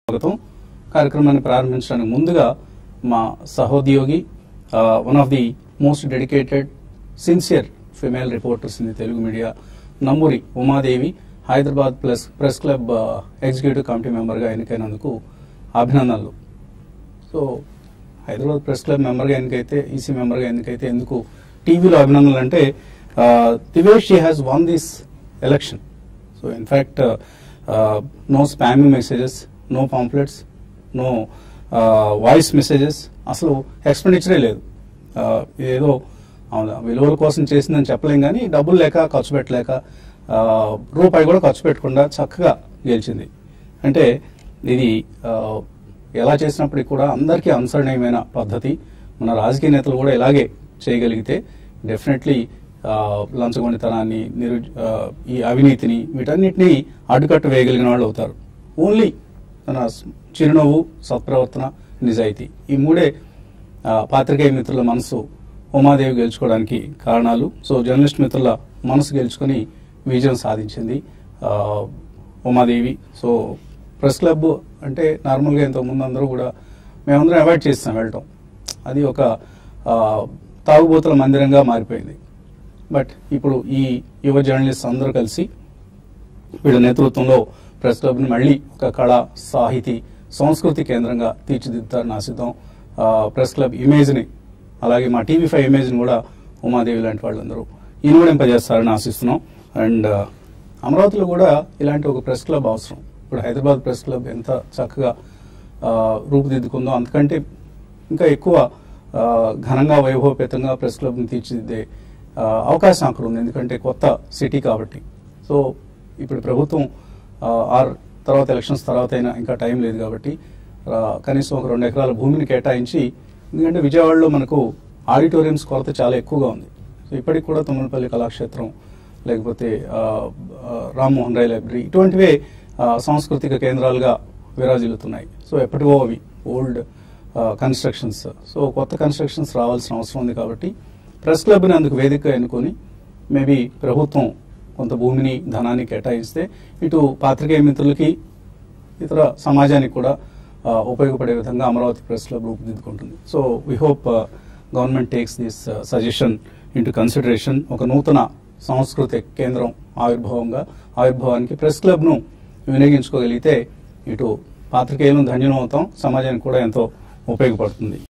స్వాగతం కార్యక్రమాన్ని ప్రారంభించడానికి ముందుగా మా సహోద్యోగి one of the most dedicated sincere female reporters in the Telugu media Namburi Umadevi Hyderabad plus press club executive committee మెంబర్గా ఎన్నికైనందుకు అభినందనలు సో హైదరాబాద్ ప్రెస్ క్లబ్ మెంబర్గా ఎన్నికైతే ఈసీ మెంబర్గా ఎన్నికైతే ఎందుకు టీవీలో అభినందనలు అంటే the way she has won this election so in fact no spamming messages no pamphlets no voice messages అసలు ఎక్స్పెండిచరే లేదు Uh, ఇదేదో అవును, విలువల కోసం చేసిందని చెప్పలేం కానీ డబ్బులు లేక ఖర్చు పెట్టలేక uh, రూపాయి కూడా ఖర్చు పెట్టకుండా చక్కగా గెలిచింది అంటే ఇది uh, ఎలా చేసినప్పటికీ కూడా అందరికీ అనుసరణీయమైన పద్ధతి మన రాజకీయ నేతలు కూడా ఇలాగే చేయగలిగితే డెఫినెట్లీ లంచగొండితనాన్ని నిరు ఆ, ఈ అవినీతిని వీటన్నిటిని అడ్డుకట్ట వేయగలిగిన వాళ్ళు అవుతారు ఓన్లీ మన చిరునవ్వు సత్ప్రవర్తన నిజాయితీ ఈ మూడే ఆ, పాత్రికేయ మిత్రుల మనసు ఉమాదేవి గెలుచుకోవడానికి కారణాలు సో జర్నలిస్ట్ మిత్రుల మనసు గెలుచుకొని విజయం సాధించింది ఆ, ఉమాదేవి సో ప్రెస్ క్లబ్ అంటే నార్మల్గా ఇంతకు ముందు అందరూ కూడా మేమందరం అవాయిడ్ చేస్తాం వెళ్ళటం అది ఒక ఆ, తాగుబోతుల మందిరంగా మారిపోయింది బట్ ఇప్పుడు ఈ యువ జర్నలిస్ట్ అందరూ కలిసి వీళ్ళ నేతృత్వంలో ప్రెస్ క్లబ్ని మళ్ళీ ఒక కళ సాహితీ సంస్కృతి కేంద్రంగా తీర్చిదిద్దుతారని ఆశిద్దాం ఆ, ప్రెస్ క్లబ్ ఇమేజ్ని అలాగే మా టీవీ ఫైవ్ ఇమేజ్ని కూడా ఉమాదేవి లాంటి వాళ్ళందరూ ఇనువడింపజేస్తారని ఆశిస్తున్నాం అండ్ ఆ, అమరావతిలో కూడా ఇలాంటి ఒక ప్రెస్ క్లబ్ అవసరం ఇప్పుడు హైదరాబాద్ ప్రెస్ క్లబ్ ఎంత చక్కగా ఆ, రూపుదిద్దుకుందో అంతకంటే ఇంకా ఎక్కువ ఆ, ఘనంగా వైభవపేతంగా ప్రెస్ క్లబ్ని తీర్చిదిద్దే ఆ, అవకాశం అక్కడ ఉంది ఎందుకంటే కొత్త సిటీ కాబట్టి సో ఇప్పుడు ప్రభుత్వం ఆ, ఆర్ తర్వాత ఎలక్షన్స్ తర్వాత అయినా ఇంకా టైం లేదు కాబట్టి ఆ, కనీసం ఒక రెండు ఎకరాల భూమిని కేటాయించి ఎందుకంటే విజయవాడలో మనకు ఆడిటోరియంస్ కొరత చాలా ఎక్కువగా ఉంది సో ఇప్పటికి కూడా తుమ్మలపల్లి కళాక్షేత్రం లేకపోతే ఆ, ఆ, రామ్మోహన్ రాయ్ లైబ్రరీ ఇటువంటివే ఆ, సాంస్కృతిక కేంద్రాలుగా విరాజిల్లుతున్నాయి సో ఎప్పటివో అవి ఓల్డ్ కన్స్ట్రక్షన్స్ సో కొత్త కన్స్ట్రక్షన్స్ రావాల్సిన అవసరం ఉంది కాబట్టి ప్రెస్ క్లబ్ని అందుకు వేదిక ఎన్నుకొని మేబీ ప్రభుత్వం కొంత భూమిని ధనాన్ని కేటాయిస్తే ఇటు పాత్రికేయ మిత్రులకి ఇతర సమాజానికి కూడా ఆ, ఉపయోగపడే విధంగా అమరావతి ప్రెస్ క్లబ్ రూపుదిద్దుకుంటుంది so we hope government takes this suggestion into consideration ఒక నూతన సాంస్కృతిక కేంద్రం ఆవిర్భావంగా ఆవిర్భావానికి ప్రెస్ క్లబ్ను వినియోగించుకోగలిగితే ఇటు పాత్రికేయులను ధన్యం అవుతాం సమాజానికి కూడా ఎంతో ఉపయోగపడుతుంది